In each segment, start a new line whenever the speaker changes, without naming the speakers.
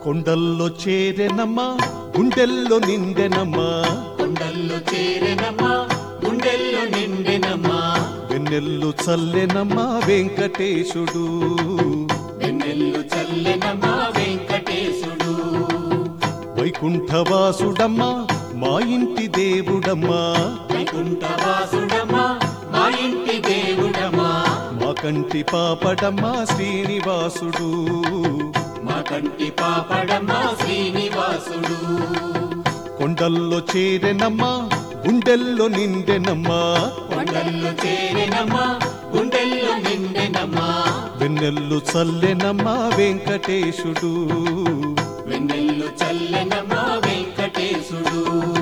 కొండల్లో చేరెనమ్మా గుండెల్లో నిండెనమ్మా
కొండల్లో చేరెనమ్మా గుండెల్లో నిండెనమ్మా
వెన్నెల్లు చల్లెనమ్మా వెంకటేశుడు
వెన్నెల్లు చల్లెనమ్మా వెంకటేశుడు
వైకుంఠవాసుడమ్మా మా ఇంటి దేవుడమ్మా
వైకుంఠవాసుడమ్మా మా ఇంటి దేవుడమ్మా
మా కంటి పాపడమ్మా శ్రీనివాసుడు
మా కంటి పాపడమ్మా శ్రీనివాసుడు
కొండల్లో చేరెనమ్మా గుండెల్లో నిండెనమ్మా
కొండల్లో చేరెనమ్మా గుండెల్లో నిండెనమ్మా
వెన్నెల్లు చల్లెనమ్మా వెంకటేశుడు
వెన్నెల్లు చల్లెనమ్మా వెంకటేశుడు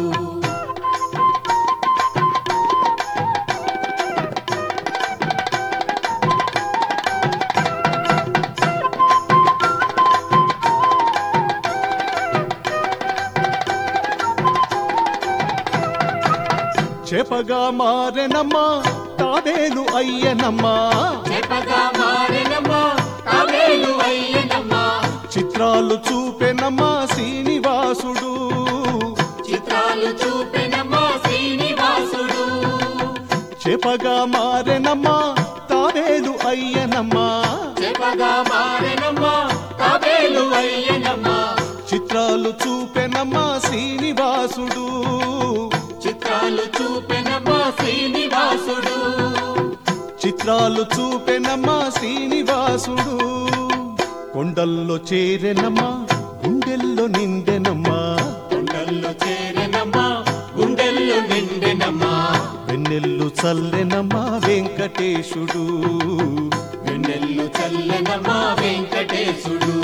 చేపగా మారెనమ్మా తాబేలు అయ్యనమ్మా
చెప్పగా మారెనమ్మా తాబేలు అయ్యనమ్మా
చిత్రాలు చూపెనమ్మా శ్రీనివాసుడు
చిత్రాలు చూపెనమ్మా శ్రీనివాసుడు
చేపగా మారెనమ్మా తాబేలు అయ్యనమ్మా
చెప్పగా మారెనమ్మా తాబేలు అయ్యనమ్మా
చిత్రాలు చూపెనమ్మా శ్రీనివాసుడు
చిత్రాలు చూపెనమ్మా శ్రీనివాసుడు
చిత్రాలు చూపెనమ్మా శ్రీనివాసుడు కొండల్లో చేరెనమ్మా గుండెల్లో నిండెనమ్మా
కొండల్లో చేరెనమ్మా గుండెల్లో నిండెనమ్మా
వెన్నెల్లు చల్లెనమ్మా వెంకటేశుడు
వెన్నెల్లు చల్లెనమ్మా వెంకటేశుడు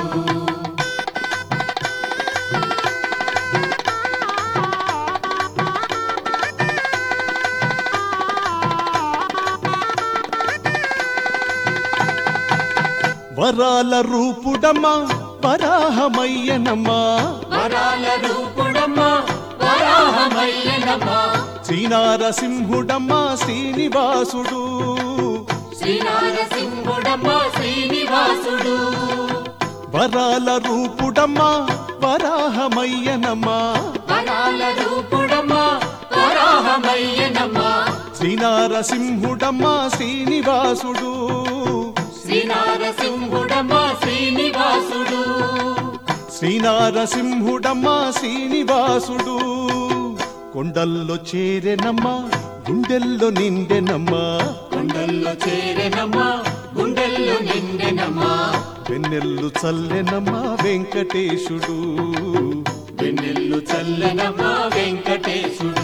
వరాల రూపుడమ్మా వరాహమయ్యనమ్మా
వరాల రూపుడమ్మా వరాహమయ్యనమ్మా
శ్రీనారసింహుడమ్మా శ్రీనివాసుడు
శ్రీనారసింహుడమ్మా శ్రీనివాసుడు
వరాల రూపుడమ్మా వరాహమయ్యనమ్మా
వరాల రూపుడమ్మా వరాహమయ్యనమ్మా
శ్రీనారసింహుడమ్మా శ్రీనివాసుడు
శ్రీనారసింహుడమ్మా శ్రీనివాసుడు
శ్రీనారసింహుడమ్మా శ్రీనివాసుడు కొండల్లో చేరెనమ్మా గుండెల్లో నిండెనమ్మా
కొండల్లో చేరెనమ్మా గుండెల్లో నిండెనమ్మా
వెన్నెల్లు చల్లెనమ్మా వెంకటేశుడు
వెన్నెల్లు చల్లెనమ్మా వెంకటేశుడు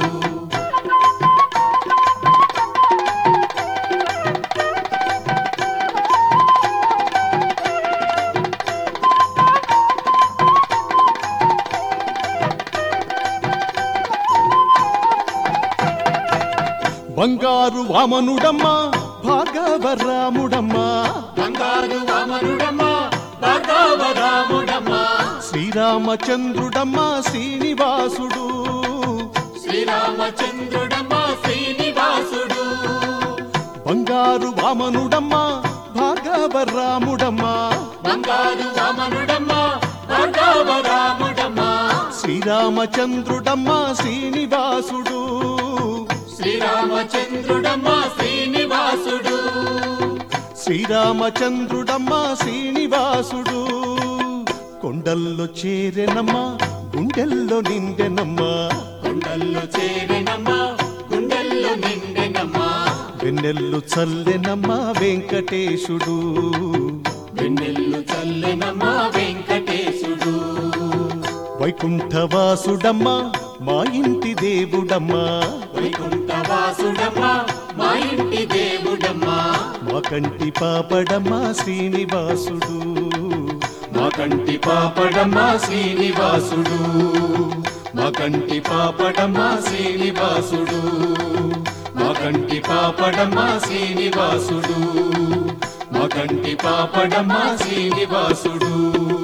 బంగారు వామనుడమ్మా భాగవరాముడమ్మా
బంగారు వామనుడమ్మా భాగవరాముడమ్మా
శ్రీరామచంద్రుడమ్మా శ్రీనివాసుడు
శ్రీరామచంద్రుడమ్మా శ్రీనివాసుడు
బంగారు వామనుడమ్మా భాగవరాముడమ్మా
బంగారు వామనుడమ్మా భాగవరాముడమ్మా
శ్రీరామచంద్రుడమ్మా శ్రీనివాసుడు
శ్రీరామచంద్రుడమ్మా శ్రీనివాసుడు
శ్రీరామచంద్రుడమ్మా శ్రీనివాసుడు కొండల్లో చేరెనమ్మా గుండెల్లో నిండెనమ్మా
కొండల్లో చేరెనమ్మా గుండెల్లో నిండెనమ్మా
వెన్నెల్లు చల్లెనమ్మా వెంకటేశుడు
వెన్నెల్లు చల్లెనమ్మా వెంకటేశుడు
వైకుంఠవాసుడమ్మా మా ఇంటి దేవుడమ్మా
వైకుంఠవాసుడమ్మా మా ఇంటి దేవుడమ్మా
మా కంటి పాపడమ్మా శ్రీనివాసుడు
మా కంటి పాపడమ్మా శ్రీనివాసుడు మా కంటి పాపడమ్మా శ్రీనివాసుడు మా కంటి పాపడమ్మా శ్రీనివాసుడు మా కంటి పాపడమ్మా శ్రీనివాసుడు